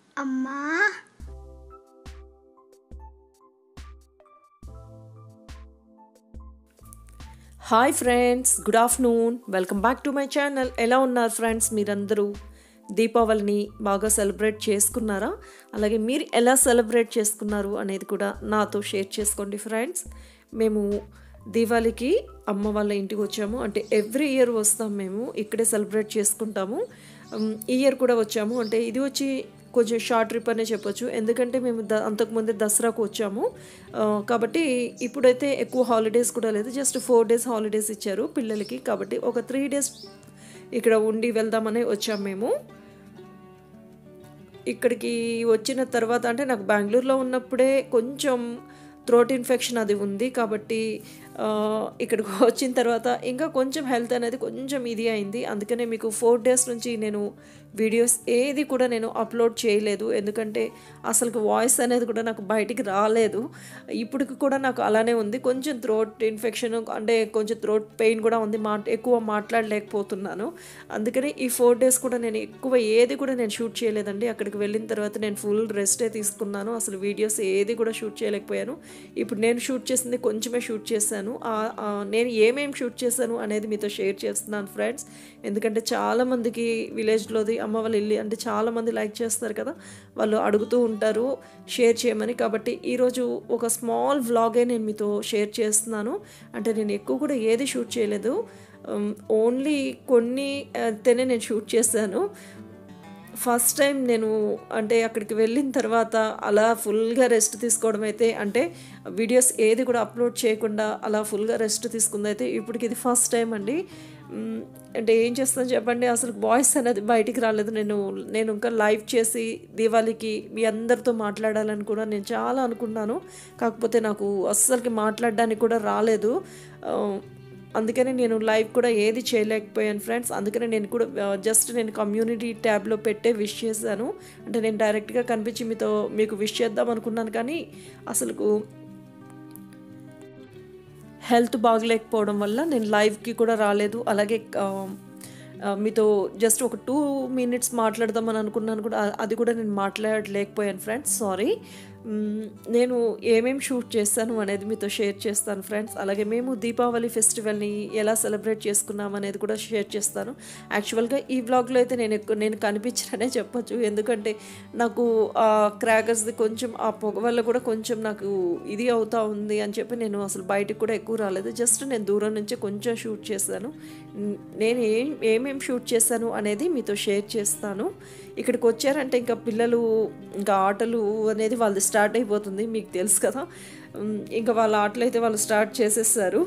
అమ్మా hi friends good afternoon welcome back to my channel ఎలా ఉన్నారు ఫ్రెండ్స్ మీరందరూ దీపావళిని బాగా సెలబ్రేట్ చేసుకున్నారా అలాగే మీరు ఎలా సెలబ్రేట్ చేసుకున్నారు అనేది కూడా నాతో షేర్ చేసుకోండి ఫ్రెండ్స్ మేము దీవాళికి అమ్మ వాళ్ళ ఇంటికి వచ్చాము అంటే ఎవ్రీ ఇయర్ వస్తాం మేము ఇక్కడే సెలబ్రేట్ చేసుకుంటాము ఉమ్, ఈ ఇయర్ కూడా వచ్చాము అంటే ఇది వచ్చి కొంచెం షార్ట్ ట్రిప్ అనే చెప్పొచ్చు ఎందుకంటే మేము ద అంతకుముందే దసరాకు వచ్చాము ఆ, కాబట్టి ఇప్పుడైతే ఎక్కువ హాలిడేస్ కూడా లేదు జస్ట్ ఫోర్ డేస్ హాలిడేస్ ఇచ్చారు పిల్లలకి కాబట్టి ఒక త్రీ డేస్ ఇక్కడ ఉండి వెళ్దామని వచ్చాము మేము ఇక్కడికి వచ్చిన తర్వాత అంటే నాకు బెంగళూరులో ఉన్నప్పుడే కొంచెం థ్రోట్ ఇన్ఫెక్షన్ అది ఉంది కాబట్టి ఆ, ఇక్కడికి వచ్చిన తర్వాత ఇంకా కొంచెం హెల్త్ అనేది కొంచెం ఇది అయింది అందుకనే మీకు ఫోర్ డేస్ నుంచి నేను వీడియోస్ ఏది కూడా నేను అప్లోడ్ చేయలేదు ఎందుకంటే అసలు వాయిస్ అనేది కూడా నాకు బయటికి రాలేదు ఇప్పటికి కూడా నాకు అలానే ఉంది కొంచెం థ్రోట్ ఇన్ఫెక్షన్ అంటే కొంచెం థ్రోట్ పెయిన్ కూడా ఉంది మా ఎక్కువ మాట్లాడలేకపోతున్నాను అందుకని ఈ ఫోర్ డేస్ కూడా నేను ఎక్కువ ఏది కూడా నేను షూట్ చేయలేదండి అక్కడికి వెళ్ళిన తర్వాత నేను ఫుల్ రెస్టే తీసుకున్నాను అసలు వీడియోస్ ఏది కూడా షూట్ చేయలేకపోయాను ఇప్పుడు నేను షూట్ చేసింది కొంచెమే షూట్ చేశాను ఆ- ఆ నేను ఏమేమి షూట్ చేశాను అనేది మీతో షేర్ చేస్తున్నాను ఫ్రెండ్స్ ఎందుకంటే చాలామందికి విలేజ్లోది అమ్మ వాళ్ళ ఇల్లు అంటే చాలామంది లైక్ చేస్తారు కదా వాళ్ళు అడుగుతూ ఉంటారు షేర్ చేయమని కాబట్టి ఈరోజు ఒక స్మాల్ వ్లాగే నేను మీతో షేర్ చేస్తున్నాను అంటే నేను ఎక్కువ కూడా ఏది షూట్ చేయలేదు ఓన్లీ కొన్ని అయితేనే నేను షూట్ చేశాను ఫస్ట్ టైం నేను అంటే అక్కడికి వెళ్ళిన తర్వాత అలా ఫుల్గా రెస్ట్ తీసుకోవడం అయితే అంటే వీడియోస్ ఏది కూడా అప్లోడ్ చేయకుండా అలా ఫుల్గా రెస్ట్ తీసుకుంది అయితే ఇప్పటికి ఇది ఫస్ట్ టైం అండి మ్, అంటే ఏం చేస్తాను చెప్పండి అసలు వాయిస్ అనేది బయటికి రాలేదు నేను నేను ఇంకా లైవ్ చేసి దీవాళికి మీ అందరితో మాట్లాడాలని కూడా నేను చాలా అనుకున్నాను కాకపోతే నాకు అస్సలకి మాట్లాడడానికి కూడా రాలేదు ఆ, అందుకనే నేను లైవ్ కూడా ఏది చేయలేకపోయాను ఫ్రెండ్స్ అందుకనే నేను కూడా జస్ట్ నేను కమ్యూనిటీ ట్యాబ్లో పెట్టే విష్ చేశాను అంటే నేను డైరెక్ట్గా కనిపించి మీతో మీకు విష్ చేద్దాం అనుకున్నాను కానీ అసలు హెల్త్ బాగలేకపోవడం వల్ల నేను లైవ్కి కూడా రాలేదు అలాగే ఆ, ఆ, మీతో జస్ట్ ఒక టూ మినిట్స్ మాట్లాడదామని అనుకున్నాను కూడా అ- అది కూడా నేను మాట్లాడలేకపోయాను ఫ్రెండ్స్ సారీ మ్, నేను ఏమేమి షూట్ చేస్తాను అనేది మీతో షేర్ చేస్తాను ఫ్రెండ్స్ అలాగే మేము దీపావళి ఫెస్టివల్ని ఎలా సెలబ్రేట్ చేసుకున్నాం అనేది కూడా షేర్ చేస్తాను యాక్చువల్గా ఈ వ్లాగ్లో అయితే నేను ఎక్కువ నేను కనిపించననే చెప్పొచ్చు ఎందుకంటే నాకు ఆ క్రాకర్స్ది కొంచెం ఆ పొగ వల్ల కూడా కొంచెం నాకు ఇది అవుతా ఉంది అని చెప్పి నేను అసలు బయటికి కూడా ఎక్కువ రాలేదు జస్ట్ నేను దూరం నుంచి కొంచెం షూట్ చేశాను న్- నేను ఏం ఏమేం షూట్ చేశాను అనేది మీతో షేర్ చేస్తాను ఇక్కడికి వచ్చారంటే ఇంకా పిల్లలు ఇంకా ఆటలు అనేది వాళ్ళది స్టార్ట్ అయిపోతుంది మీకు తెలుసు కదా ఉమ్, ఇంకా వాళ్ళ ఆటలు అయితే వాళ్ళు స్టార్ట్ చేసేసారు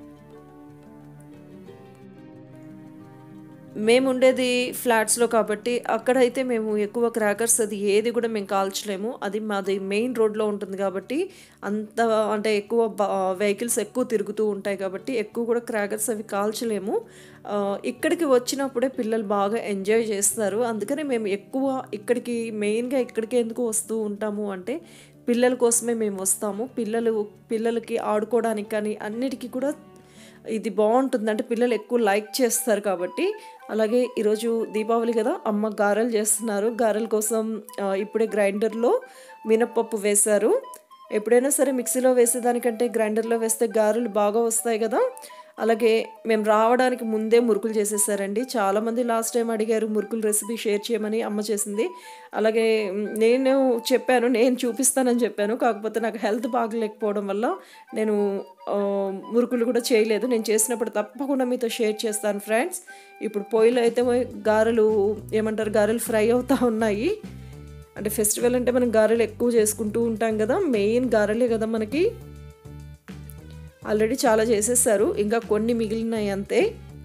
మేము ఉండేది ఫ్లాట్స్లో కాబట్టి అక్కడైతే మేము ఎక్కువ క్రాకర్స్ అది ఏది కూడా మేము కాల్చలేము అది మాది మెయిన్ రోడ్లో ఉంటుంది కాబట్టి అంత అంటే ఎక్కువ వెహికల్స్ ఎక్కువ తిరుగుతూ ఉంటాయి కాబట్టి ఎక్కువ కూడా క్రాకర్స్ అవి కాల్చలేము ఆ, ఇక్కడికి వచ్చినప్పుడే పిల్లలు బాగా ఎంజాయ్ చేస్తారు అందుకనే మేము ఎక్కువ ఇక్కడికి మెయిన్గా ఇక్కడికి ఎందుకు వస్తూ ఉంటాము అంటే పిల్లల కోసమే మేము వస్తాము పిల్లలు పిల్లలకి ఆడుకోవడానికి కానీ అన్నిటికీ కూడా ఇది బాగుంటుంది అంటే పిల్లలు ఎక్కువ లైక్ చేస్తారు కాబట్టి అలాగే ఈరోజు దీపావళి కదా అమ్మ గారెలు చేస్తున్నారు గారెల కోసం ఆ, ఇప్పుడే గ్రైండర్లో మినప్పప్పు వేశారు ఎప్పుడైనా సరే మిక్సీలో వేసేదానికంటే గ్రైండర్లో వేస్తే గారెలు బాగా వస్తాయి కదా అలాగే మేము రావడానికి ముందే మురుకులు చేసేసారండి చాలామంది లాస్ట్ టైం అడిగారు మురుకులు రెసిపీ షేర్ చేయమని అమ్మ చేసింది అలాగే మ్, నేను చెప్పాను నేను చూపిస్తానని చెప్పాను కాకపోతే నాకు హెల్త్ బాగలేకపోవడం వల్ల నేను ఆ, మురుకులు కూడా చేయలేదు నేను చేసినప్పుడు తప్పకుండా మీతో షేర్ చేస్తాను ఫ్రెండ్స్ ఇప్పుడు పొయ్యిలో అయితే గారెలు ఏమంటారు గారెలు ఫ్రై అవుతూ ఉన్నాయి అంటే ఫెస్టివల్ అంటే మనం గారెలు ఎక్కువ చేసుకుంటూ ఉంటాం కదా మెయిన్ గారెలే కదా మనకి ఆల్రెడీ చాలా చేసేసారు ఇంకా కొన్ని మిగిలినాయి అంతే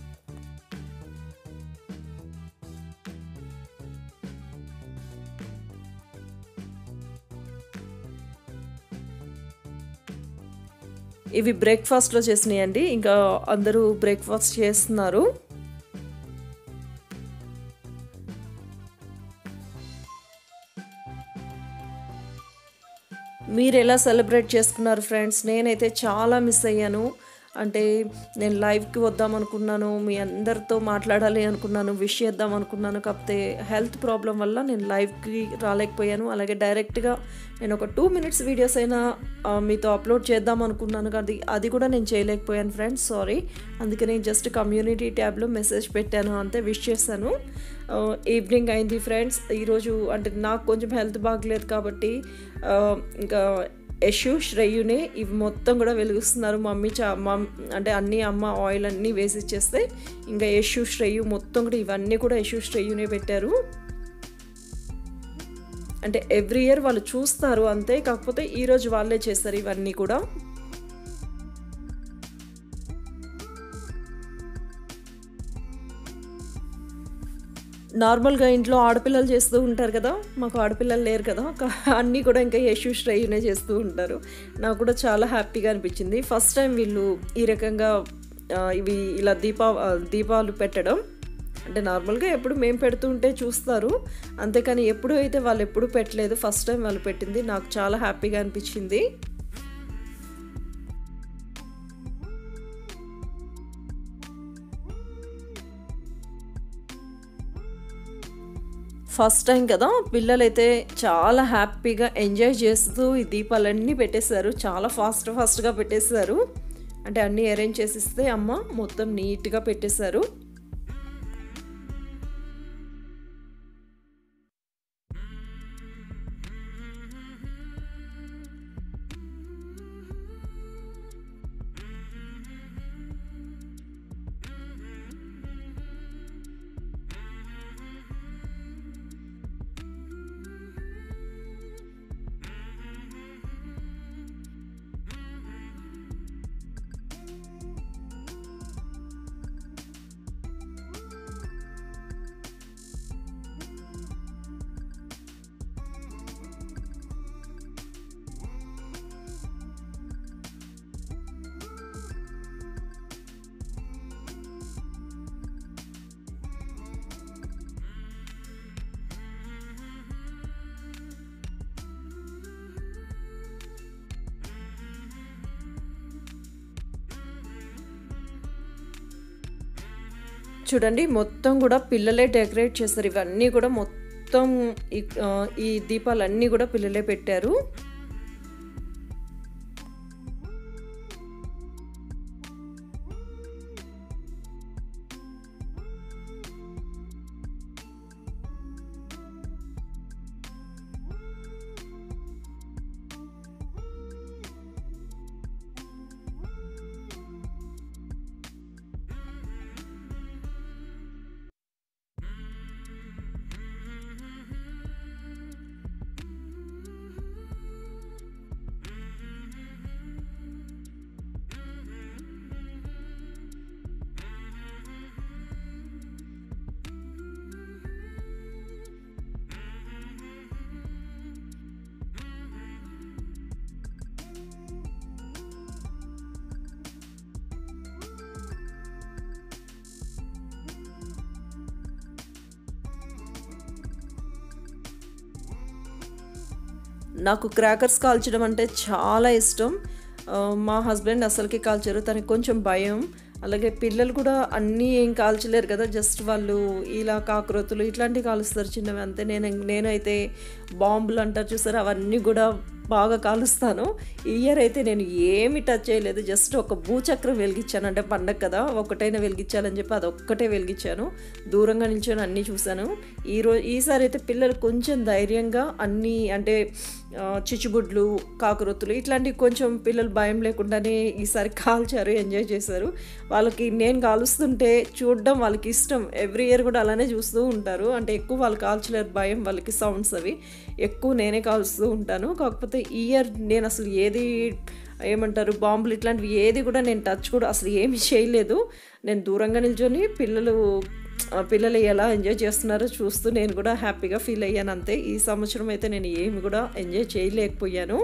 ఇవి బ్రేక్ఫాస్ట్లో చేసినాయండి ఇంకా అందరూ బ్రేక్ఫాస్ట్ చేస్తున్నారు మీరు ఎలా సెలబ్రేట్ చేసుకున్నారు ఫ్రెండ్స్ నేనైతే చాలా మిస్ అయ్యాను అంటే నేను లైవ్కి వద్దాం అనుకున్నాను మీ అందరితో మాట్లాడాలి అనుకున్నాను విష్ చేద్దాం అనుకున్నాను కాకపోతే హెల్త్ ప్రాబ్లం వల్ల నేను లైవ్కి రాలేకపోయాను అలాగే డైరెక్ట్గా నేను ఒక టూ మినిట్స్ వీడియోస్ అయినా ఆ, మీతో అప్లోడ్ చేద్దాం అనుకున్నాను కానీ అది కూడా నేను చేయలేకపోయాను ఫ్రెండ్స్ సారీ అందుకని జస్ట్ కమ్యూనిటీ ట్యాబ్లో మెసేజ్ పెట్టాను అంతే విష్ చేశాను ఆ, ఈవినింగ్ అయింది ఫ్రెండ్స్ ఈరోజు అంటే నాకు కొంచెం హెల్త్ బాగలేదు కాబట్టి ఆ, ఇంకా యశు శ్రేయునే ఇవి మొత్తం కూడా వెలిగిస్తున్నారు మమ్మీ చా మమ్ అంటే అన్నీ అమ్మ ఆయిల్ అన్నీ వేసి ఇచ్చేస్తే ఇంకా యశు శ్రేయు మొత్తం కూడా ఇవన్నీ కూడా యశు శ్రేయునే పెట్టారు అంటే ఎవ్రీ ఇయర్ వాళ్ళు చూస్తారు అంతే కాకపోతే ఈరోజు వాళ్ళే చేస్తారు ఇవన్నీ కూడా నార్మల్గా ఇంట్లో ఆడపిల్లలు చేస్తూ ఉంటారు కదా మాకు ఆడపిల్లలు లేరు కదా కా- అన్నీ కూడా ఇంకా యశు శ్రేయునే చేస్తూ ఉంటారు నాకు కూడా చాలా హ్యాపీగా అనిపించింది ఫస్ట్ టైం వీళ్ళు ఈ రకంగా ఆ, ఇవి ఇలా దీపా ఆ, దీపాలు పెట్టడం అంటే నార్మల్గా ఎప్పుడు మేము పెడుతూ ఉంటే చూస్తారు అంతేకాని ఎప్పుడు అయితే వాళ్ళు ఎప్పుడు పెట్టలేదు ఫస్ట్ టైం వాళ్ళు పెట్టింది నాకు చాలా హ్యాపీగా అనిపించింది ఫస్ట్ టైం కదా పిల్లలైతే చాలా హ్యాపీగా ఎంజాయ్ చేస్తూ ఈ దీపాలన్నీ పెట్టేశారు చాలా ఫాస్ట్ ఫాస్ట్గా పెట్టేశారు అంటే అన్నీ అరేంజ్ చేసిస్తే అమ్మ మొత్తం నీట్గా పెట్టేశారు చూడండి మొత్తం కూడా పిల్లలే డెకరేట్ చేస్తారు ఇవన్నీ కూడా మొత్తం ఈ- ఆ, ఈ దీపాలన్నీ కూడా పిల్లలే పెట్టారు నాకు క్రాకర్స్ కాల్చడం అంటే చాలా ఇష్టం ఆ, మా హస్బెండ్ అసలుకి కాల్చారు తనకి కొంచెం భయం అలాగే పిల్లలు కూడా అన్నీ ఏం కాల్చలేరు కదా జస్ట్ వాళ్ళు ఇలా కాకరోతులు ఇట్లాంటివి కాలుస్తారు చిన్నవి అంతే నేను నేనైతే బాంబులు అంటారు చూసారు అవన్నీ కూడా బాగా కాలుస్తాను ఈ ఇయర్ అయితే నేను ఏమి టచ్ చేయలేదు జస్ట్ ఒక భూచక్రం వెలిగించాను అంటే పండగ కదా ఒకటైనా వెలిగించాలని చెప్పి అది ఒక్కటే వెలిగించాను దూరంగా నిల్చొని అన్నీ చూశాను ఈ రోజు ఈసారి అయితే పిల్లలు కొంచెం ధైర్యంగా అన్నీ అంటే ఆ, చిచ్చుబుడ్లు కాకరొత్తులు ఇట్లాంటివి కొంచెం పిల్లలు భయం లేకుండానే ఈసారి కాల్చారు ఎంజాయ్ చేశారు వాళ్ళకి నేను కాలుస్తుంటే చూడడం వాళ్ళకి ఇష్టం ఎవ్రీ ఇయర్ కూడా అలానే చూస్తూ ఉంటారు అంటే ఎక్కువ వాళ్ళు కాల్చలేరు భయం వాళ్ళకి సౌండ్స్ అవి ఎక్కువ నేనే కాల్స్తూ ఉంటాను కాకపోతే ఈ ఇయర్ నేను అసలు ఏది ఏమంటారు బాంబులు ఇట్లాంటివి ఏది కూడా నేను టచ్ కూడా అసలు ఏమీ చేయలేదు నేను దూరంగా నిల్చొని పిల్లలు ఆ పిల్లలు ఎలా ఎంజాయ్ చేస్తున్నారో చూస్తూ నేను కూడా హ్యాపీగా ఫీల్ అయ్యాను అంతే ఈ సంవత్సరం అయితే నేను ఏమి కూడా ఎంజాయ్ చేయలేకపోయాను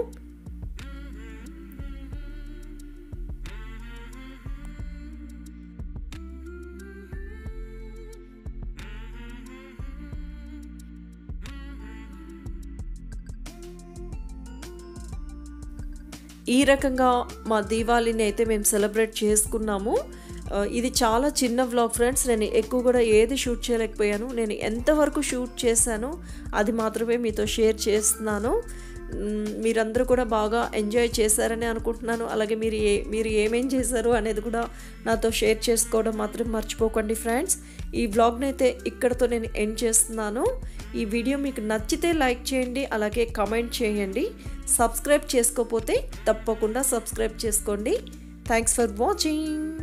ఈ రకంగా మా దీవాళిని అయితే మేము సెలబ్రేట్ చేసుకున్నాము ఆ, ఇది చాలా చిన్న వ్లాగ్ ఫ్రెండ్స్ నేను ఎక్కువ కూడా ఏది షూట్ చేయలేకపోయాను నేను ఎంతవరకు షూట్ చేశానో అది మాత్రమే మీతో షేర్ చేస్తున్నాను మ్, మీరందరూ కూడా బాగా ఎంజాయ్ చేశారని అనుకుంటున్నాను అలాగే మీరు ఏ మీరు ఏమేం చేశారు అనేది కూడా నాతో షేర్ చేసుకోవడం మాత్రం మర్చిపోకండి ఫ్రెండ్స్ ఈ వ్లాగ్ని అయితే ఇక్కడతో నేను ఎండ్ చేస్తున్నాను ఈ వీడియో మీకు నచ్చితే లైక్ చేయండి అలాగే కమెంట్ చేయండి సబ్స్క్రైబ్ చేసుకోకపోతే తప్పకుండా సబ్స్క్రైబ్ చేసుకోండి థ్యాంక్స్ ఫర్ వాచింగ్